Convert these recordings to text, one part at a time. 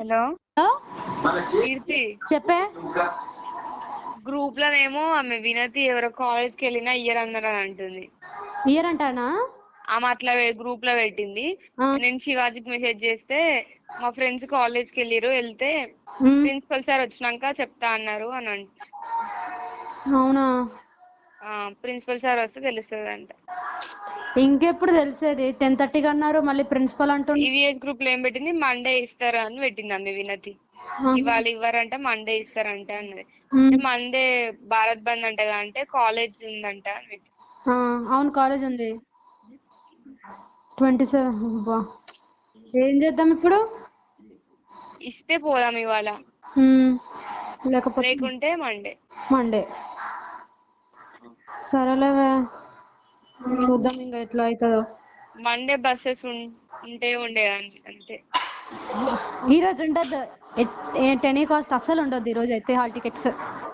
Hello hello కీర్తి చెప్పే group లోనేమో ఆమె వినతి ఎవరో కాలేజ్ కి వెళ్ళినా ఇయ్యర్ అన్నారు అని అంటుంది ఇయర్ అంటానా ఆమె అట్లా గ్రూప్ లో పెట్టింది ఆ. నేను శివాజీకి మెసేజ్ చేస్తే మా ఫ్రెండ్స్ కాలేజ్ కి వెళ్ళిరు వెళ్తే ఉమ్, ప్రిన్సిపల్ సార్ వచ్చినాక చెప్తా అన్నారు అని అంట అవునా ఆ ప్రిన్సిపల్ సార్ వస్తే తెలుస్తుంది అంట ఇంకెప్పుడు తెలిసేది టెన్ థర్టీకి అన్నారు మళ్ళీ ప్రిన్సిపల్ అంటుండు ఈవీఎస్ గ్రూప్ లో ఏం పెట్టింది మండే ఇస్తారు అని పెట్టింది ఆమె వినతి ఆహా. ఇవాళ ఇవ్వరంట మండే ఇస్తారంట అన్నది ఉమ్, అంటే మండే భారత్ బంద్ అంటగా అంటే కాలేజ్ ఉందంట అని పెట్టింది. ఆ, అవును కాలేజ్ ఉంది ట్వంటీ సెవెన్ బా ఏం చేద్దాం ఇప్పుడు ఇస్తే పోదాం ఇవాళ ఉమ్, లేకపోతే లేకుంటే మండే మండే సరేలేవే చూద్దాం ఇంకా ఎట్లా అవుతుందో మండే బస్సెస్ ఉం ఉంటే ఉండే అం- అంతే ఈ రోజు ఉండొద్దు టెన్ కాస్ట్ అస్సలు ఉండొద్దు ఈ రోజు అయితే హాల్ టికెట్స్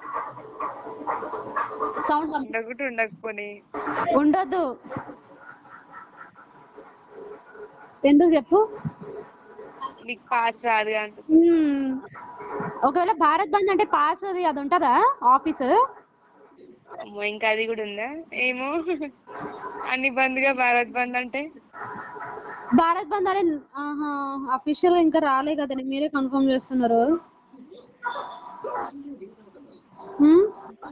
సౌండ్ ఉండకుంటే ఉండకపోని ఉండొద్దు ఎందుకు చెప్పు నీకు పాస్ రాదుగా అందుకు మ్మ్. ఒకవేళ భారత్ బంద్ అంటే పాస్ అది అది ఉంటుందా ఆఫీసు అమ్మో ఇంకా అది కూడా ఉందా ఏమో అన్ని బంద్గా భారత్ బంద్ అంటే భారత్ బంద్ అనే ఆహా అఫీషియల్ ఇంకా రాలే కదండి మీరే కన్ఫర్మ్ చేస్తున్నారు మ్మ్?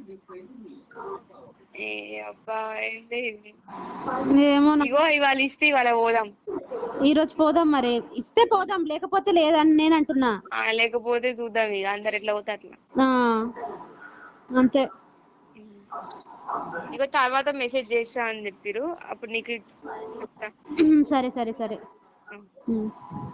ఏ అబ్బా ఏంది ఇది ఏమో నా- ఇగో ఇవాళ ఇస్తే ఇవాళ పోదాం ఈ రోజు పోదాం మరి ఇస్తే పోదాం లేకపోతే లేదని నేను అంటున్నా ఆ లేకపోతే చూద్దాం ఇక అందరు ఎట్లా పోతే అట్లా ఆ, అంతే ఇగో తర్వాత మెసేజ్ చేస్తా అని చెప్పిరు అప్పుడు నీకు చెప్తా సరే సరే సరే ఆ. మ్మ్.